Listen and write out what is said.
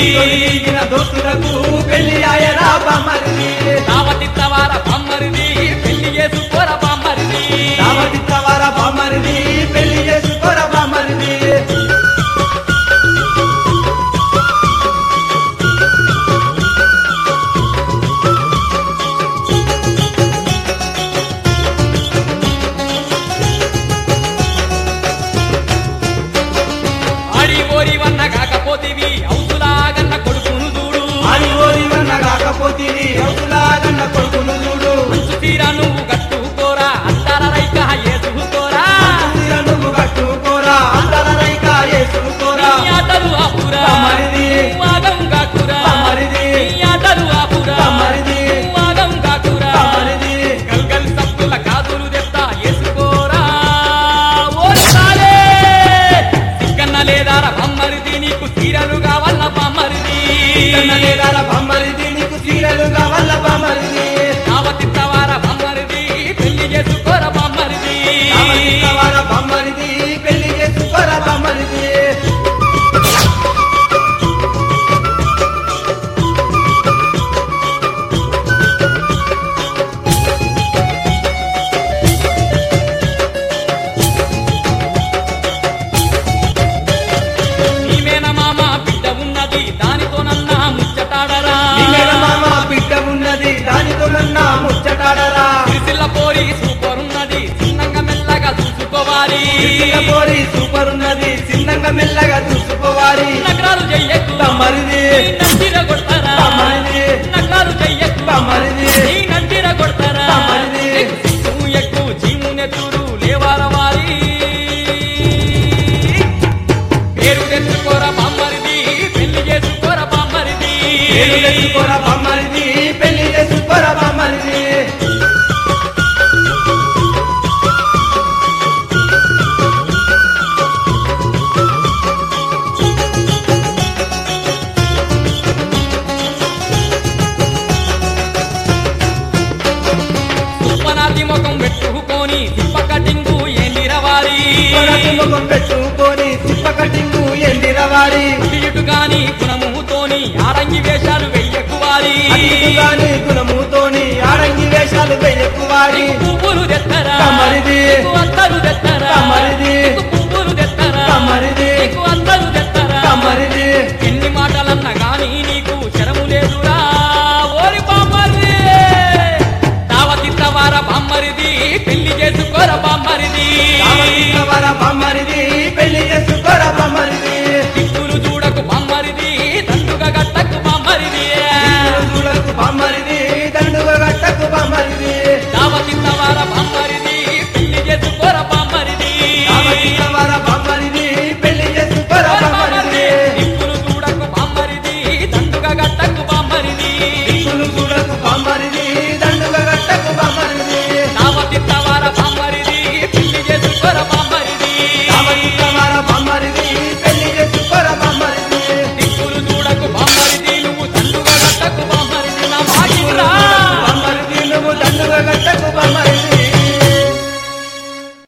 తొలిగిన దోస్తులకు పెళ్లి ఆయరా బామరిది దావతిత్తవార బామ్మరిది పెళ్లి చేసుకోర బామ్మరిది దావతిత్తవార బామరిది పెళ్లి చేసుకోర బామరిది ఆడి ఓరి వన్న కాకపోతివి అవుతులాగన్న కొడుకును చూడు అని ఓరి వన్న కాకపోతే అవుతులాగన్న కొడుకును చూడు మంచు తీర నువ్వు కట్టుకోరా అంటార రైక ఏసుకోరా తీర నువ్వు కట్టుకోరా అందర రైక వేసుకోరా నీ ఆటలు ఆపురా బామ్మరిది. వాగం కాకురా బామ్మరిది. నీ ఆటలు ఆపురా బామ్మరిది. వాగం కాకురా బామ్మరిది. గల్గల్ సప్పుల కాదులు తెస్తా ఏసుకోరా ఓరి సాలే సిక్కన్న లేదారా బమ్మరిది నీకు తీరలు కావాల బమ్మరిది కన్నలేదార బామరిది నీకు చీరలు కావాల బామరిది కావతిత్తవార బమ్మరిది పెళ్లి చేసుకోర బమ్మరిది దావతిత్తవార బామరిది పెళ్లి చేసుకోర బామరిది నీమేన మామ బిడ్డ ఉన్నది దానితోనన్నా ముచ్చటాడరా నిన్న మామ బిడ్డ ఉన్నది దానితో నన్న ముచ్చటాడరా సిరిసిల్ల పోరి సూపర్ ఉన్నది చిన్నంగా మెల్లగా చూసుకోవాలి చిన్న పోరి సూపర్ ఉన్నది చిన్నగా మెల్లగా చూసుకోవాలి నగరాలు చెయ్యకు బామ్మరిది. నందిర కొడతారా బామ్మరిది. నగరాలు చెయ్యకు బామ్మరిది. నీ నందిర కొడతారా బామ్మరిది. సిగ్గు ఎక్కు చీము నెత్తురు లేవార వారి పేరు తెచ్చుకోరా బామ్మరిది పెళ్లి చేసుకోరా బామ్మరిది పెళ్లి చేసుకోర బామరిది పెళ్లి చేసుకోర బామరిది ఉప్పనాతి ముఖం పెట్టుకొని తిప్ప కటింగు ఏందిరవాలి కొనకు ముఖం పెట్టుకొని తిప్ప కటింగు ఎండిరవారి అటు ఇటు గాని గుణముతోని ఆరంగి వేషాలు వెయ్యకువాలి అతిథుగాని గుణముతోని ఆడంగి వేషాలు వెయ్యకువాడి పువ్వులు తెత్తరా కమ్మరిది. నీకు అత్తరు తెత్తరా కమ్మరిది. నీకు పువ్వులు తెత్తరా కమ్మరిది. నీకు అత్తరు తెత్తరా కమ్మరిది ఎన్ని మాటలన్నా గాని నీకు శరము లేదురా ఓరి బామ్మరిది దావతిత్తవార బామ్మరిది పెళ్లి చేసుకోర బామ్మరిది రామకృష్ణవర బామ్మరిది పెళ్లి చేసుకోర బామ్మరిది దిక్కులు చూడకు బామ్మరిది దండుగా గట్టకు బామ్మరిది చూడకు బామ్మరిది